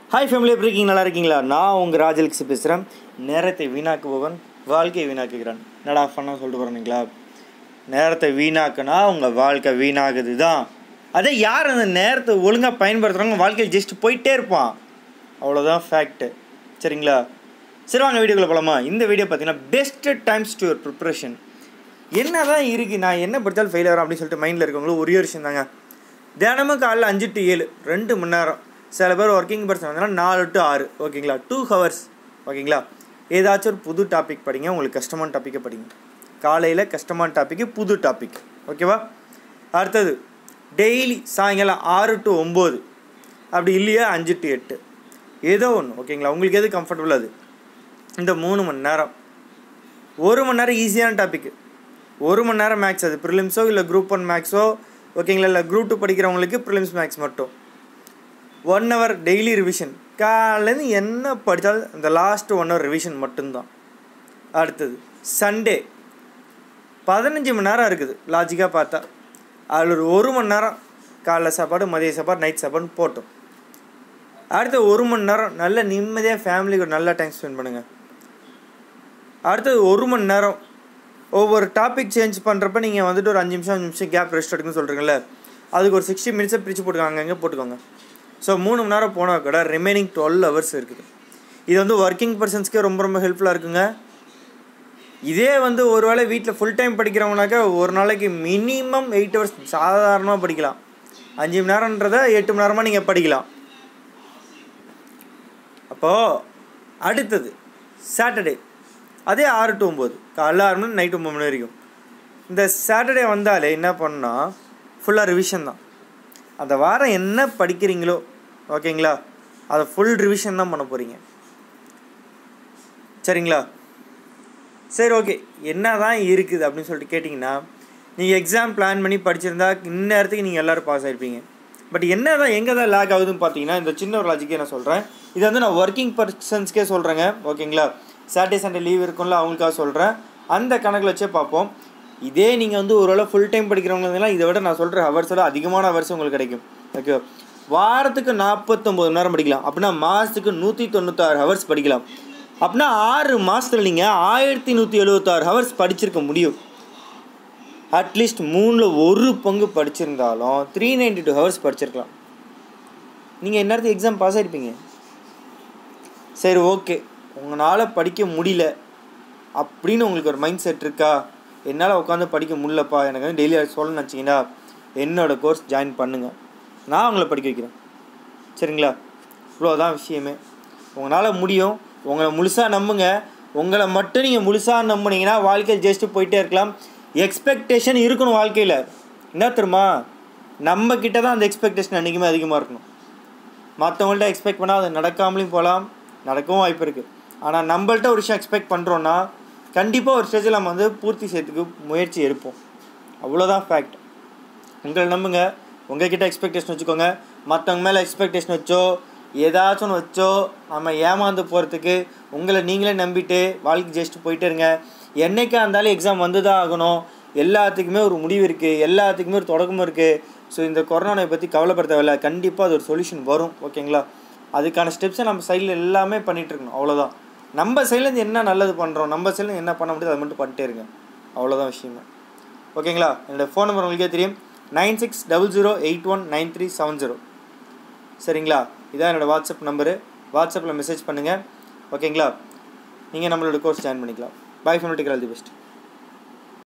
hi family எப்படி இருக்கீங்க நல்லா இருக்கீங்களா நான் உங்கள் ராஜலக்ஷி பேசுகிறேன் நேரத்தை வீணாக்குபவன் வாழ்க்கையை வீணாக்குகிறான் என்னடா ஃபன்னா சொல்லிட்டு போகிறீங்களா நேரத்தை வீணாக்குனா உங்கள் வாழ்க்கை வீணாகுது தான் அதே யார் அந்த நேரத்தை ஒழுங்காக பயன்படுத்துகிறாங்க வாழ்க்கையில் ஜஸ்ட் போயிட்டே இருப்பான் அவ்வளோதான் ஃபேக்ட்டு சரிங்களா சரி வாங்க வீடியோக்குள்ள போகலாமா இந்த வீடியோ பார்த்தீங்கன்னா best times to your preparation என்ன தான் இருக்குது நான் என்ன படித்தாலும் ஃபெயில் ஆகிறோம் அப்படின்னு சொல்லிட்டு மைண்டில் இருக்கவங்களும் ஒரே ஒரு விஷயம் தாங்க தினமும் காலைல அஞ்சு டு ஏழு ரெண்டு மணி நேரம் சில பேர் ஒர்க்கிங் பர்சன் வந்தாங்கன்னா நாலு டு ஆறு ஓகேங்களா டூ ஹவர்ஸ் ஓகேங்களா ஏதாச்சும் ஒரு புது டாபிக் படிங்க உங்களுக்கு கஷ்டமான டாப்பிக்கை படிங்க காலையில் கஷ்டமான டாப்பிக்கு புது டாபிக் ஓகேவா அடுத்தது டெய்லி சாயங்காலம் ஆறு டு ஒம்பது அப்படி இல்லையா அஞ்சு டு எட்டு ஏதோ ஒன்று ஓகேங்களா உங்களுக்கு எது கம்ஃபர்டபுள் அது இந்த மூணு மணி நேரம் ஒரு மணி நேரம் ஈஸியான டாபிக் ஒரு மணி நேரம் மேக்ஸ் அது ப்ரிலிம்ஸோ இல்லை குரூப் ஒன் மேக்ஸோ ஓகேங்களா இல்லை குரூப் டூ படிக்கிறவங்களுக்கு ப்ரிலிம்ஸ் மேக்ஸ் மட்டும் ஒன் ஹவர் டெய்லி ரிவிஷன் காலையிலேருந்து என்ன படித்தாலும் இந்த லாஸ்ட் ஒன் ஹவர் ரிவிஷன் மட்டும்தான் அடுத்தது சண்டே பதினஞ்சு மணி நேரம் இருக்குது லாஜிக்காக பார்த்தா அதில் ஒரு ஒரு மணி நேரம் காலைல சாப்பாடு மதிய சாப்பாடு நைட் சாப்பாடு போட்டோம் அடுத்து ஒரு மணி நேரம் நல்ல நிம்மதியாக ஃபேமிலிக்கு ஒரு நல்ல டைம் ஸ்பெண்ட் பண்ணுங்கள் அடுத்தது ஒரு மணி நேரம் ஒவ்வொரு டாபிக் சேஞ்ச் பண்ணுறப்ப நீங்கள் வந்துட்டு ஒரு அஞ்சு நிமிஷம் அஞ்சு நிமிஷம் கேப் ரெஸ்ட் எடுக்குன்னு சொல்கிறீங்களே அதுக்கு ஒரு சிக்ஸ்டி மினிட்ஸை பிரித்து போட்டுக்கோங்க அங்கங்கே போட்டுக்கோங்க ஸோ மூணு மணி நேரம் போனால் கூட ரிமைனிங் டுவெல் ஹவர்ஸ் இருக்குது இது வந்து ஒர்க்கிங் பர்சன்ஸ்க்கே ரொம்ப ரொம்ப ஹெல்ப்ஃபுல்லாக இருக்குங்க இதே வந்து ஒரு வேளை வீட்டில் ஃபுல் டைம் படிக்கிறவங்கனாக்கா ஒரு நாளைக்கு மினிமம் எயிட் ஹவர்ஸ் சாதாரணமாக படிக்கலாம் அஞ்சு மணி நேரன்றதை எட்டு மணி நேரமாக நீங்கள் படிக்கலாம் அப்போது அடுத்தது சாட்டர்டே அதே ஆறு டு ஒம்பது காலைல ஆறு மணி நைட் ஒம்பது மணி வரைக்கும் இந்த சாட்டர்டே வந்தாலே என்ன பண்ணால் ஃபுல்லாக ரிவிஷன் தான் அந்த வாரம் என்ன படிக்கிறீங்களோ ஓகேங்களா அதை ஃபுல் ரிவிஷன் தான் பண்ண போகிறீங்க சரிங்களா சரி ஓகே என்ன தான் இருக்குது அப்படின்னு சொல்லிட்டு கேட்டிங்கன்னா நீங்கள் எக்ஸாம் பிளான் பண்ணி படிச்சிருந்தா இந்நேரத்துக்கு நீங்கள் எல்லோரும் பாஸ் ஆகிருப்பீங்க பட் என்ன தான் எங்கே தான் லேக் ஆகுதுன்னு பார்த்தீங்கன்னா இந்த சின்ன ஒரு லாஜிக்கே நான் சொல்கிறேன் இது வந்து நான் ஒர்க்கிங் பர்சன்ஸ்க்கே சொல்கிறேங்க ஓகேங்களா சாட்டர்டே சண்டே லீவ் இருக்கும்ல அவங்களுக்காக சொல்கிறேன் அந்த கணக்கில் வச்சே பார்ப்போம் இதே நீங்கள் வந்து ஒரு வேளை ஃபுல் டைம் படிக்கிறவங்கலாம் இதை விட நான் சொல்கிற ஹவர்ஸோட அதிகமான ஹவர்ஸ் உங்களுக்கு கிடைக்கும் ஓகே வாரத்துக்கு நாற்பத்தொம்போது மணி நேரம் படிக்கலாம் அப்படின்னா மாதத்துக்கு நூற்றி தொண்ணூத்தாறு ஹவர்ஸ் படிக்கலாம் அப்படின்னா ஆறு மாதத்தில் நீங்கள் ஆயிரத்தி நூற்றி எழுபத்தாறு ஹவர்ஸ் படிச்சிருக்க முடியும் அட்லீஸ்ட் மூணில் ஒரு பங்கு படிச்சிருந்தாலும் த்ரீ நைன்டி டூ ஹவர்ஸ் படிச்சிருக்கலாம் நீங்கள் இந்நேரத்துக்கு எக்ஸாம் பாஸ் ஆகிருப்பீங்க சரி ஓகே உங்களால் படிக்க முடியல அப்படின்னு உங்களுக்கு ஒரு மைண்ட் செட் இருக்கா என்னால் உட்காந்து படிக்க முடியலப்பா எனக்கு வந்து டெய்லி சொல்லணும்னு வச்சிங்கன்னா என்னோடய கோர்ஸ் ஜாயின் பண்ணுங்கள் நான் உங்களை படிக்க வைக்கிறேன் சரிங்களா இவ்வளோதான் விஷயமே உங்களால் முடியும் உங்களை முழுசாக நம்புங்க உங்களை மட்டும் நீங்கள் முழுசாக நம்புனீங்கன்னா வாழ்க்கையில் ஜெஸ்ட்டு போயிட்டே இருக்கலாம் எக்ஸ்பெக்டேஷன் இருக்கணும் வாழ்க்கையில் என்ன தெரியுமா நம்ம கிட்ட தான் அந்த எக்ஸ்பெக்டேஷன் என்றைக்குமே அதிகமாக இருக்கணும் மற்றவங்கள்ட்ட எக்ஸ்பெக்ட் பண்ணால் அது நடக்காமலையும் போகலாம் நடக்கவும் வாய்ப்பு இருக்குது ஆனால் நம்மள்ட்ட ஒரு விஷயம் எக்ஸ்பெக்ட் பண்ணுறோன்னா கண்டிப்பாக ஒரு ஸ்டேஜில் நம்ம வந்து பூர்த்தி செய்யறதுக்கு முயற்சி எடுப்போம் அவ்வளோதான் ஃபேக்ட் உங்களை நம்புங்க உங்ககிட்ட எக்ஸ்பெக்டேஷன் வச்சுக்கோங்க மற்றவங்க மேலே எக்ஸ்பெக்டேஷன் வச்சோ ஏதாச்சும் ஒன்று வச்சோ நம்ம ஏமாந்து போகிறதுக்கு உங்களை நீங்களே நம்பிட்டு வாழ்க்கை ஜெயிச்சுட்டு போயிட்டே இருங்க என்றைக்கா இருந்தாலும் எக்ஸாம் வந்து தான் ஆகணும் எல்லாத்துக்குமே ஒரு முடிவு இருக்குது எல்லாத்துக்குமே ஒரு தொடக்கமும் இருக்குது ஸோ இந்த கொரோனாவை பற்றி கவலைப்பட தேவையில்ல கண்டிப்பாக அது ஒரு சொல்யூஷன் வரும் ஓகேங்களா அதுக்கான ஸ்டெப்ஸை நம்ம சைடில் எல்லாமே பண்ணிகிட்ருக்கணும் அவ்வளோதான் நம்ம சைட்லேருந்து என்ன நல்லது பண்ணுறோம் நம்ம சைட்லேருந்து என்ன பண்ண முடியுது அதை மட்டும் பண்ணிட்டே இருங்க அவ்வளோதான் விஷயமே ஓகேங்களா என்னோடய ஃபோன் நம்பர் உங்களுக்கே தெரியும் nine six double zero eight one nine three seven zero சரிங்களா இதான் என்னோடய வாட்ஸ்அப் நம்பரு வாட்ஸ்அப்பில் மெசேஜ் பண்ணுங்கள் ஓகேங்களா நீங்கள் நம்மளோட கோர்ஸ் ஜாயின் பண்ணிக்கலாம் பாய் ஃபேமிலிட்டிக்கல் தி பெஸ்ட்